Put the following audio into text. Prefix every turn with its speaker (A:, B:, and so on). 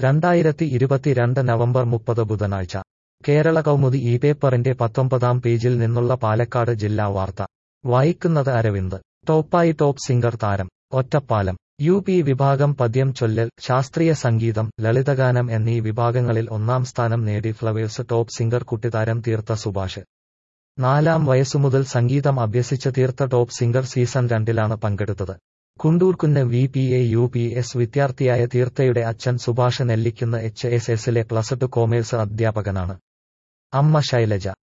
A: രണ്ടായിരത്തി ഇരുപത്തിരണ്ട് നവംബർ മുപ്പത് ബുധനാഴ്ച കേരള കൗമുദി ഈ പേപ്പറിന്റെ പത്തൊമ്പതാം പേജിൽ നിന്നുള്ള പാലക്കാട് ജില്ലാ വാർത്ത വായിക്കുന്നത് അരവിന്ദ് ടോപ്പായി ടോപ്പ് സിംഗർ താരം ഒറ്റപ്പാലം യു പി വിഭാഗം പദ്യം ചൊല്ലൽ ശാസ്ത്രീയ സംഗീതം ലളിതഗാനം എന്നീ വിഭാഗങ്ങളിൽ ഒന്നാം സ്ഥാനം നേടി ഫ്ലവേഴ്സ് ടോപ്പ് സിംഗർ കുട്ടിതാരം തീർത്ത സുഭാഷ് നാലാം വയസ്സുമുതൽ സംഗീതം അഭ്യസിച്ച് തീർത്ത ടോപ്പ് സിംഗർ സീസൺ രണ്ടിലാണ് പങ്കെടുത്തത് Kundoorkunnu V P A U P S വിദ്യാർത്ഥിയായ തീർത്തയുടെ അച്ഛൻ സുഭാഷ് നെല്ലിക്കുന്ന് എച്ച് എസ് എസിലെ പ്ലസ് ടു കോമേഴ്സ് അധ്യാപകനാണ് അമ്മ ശൈലജ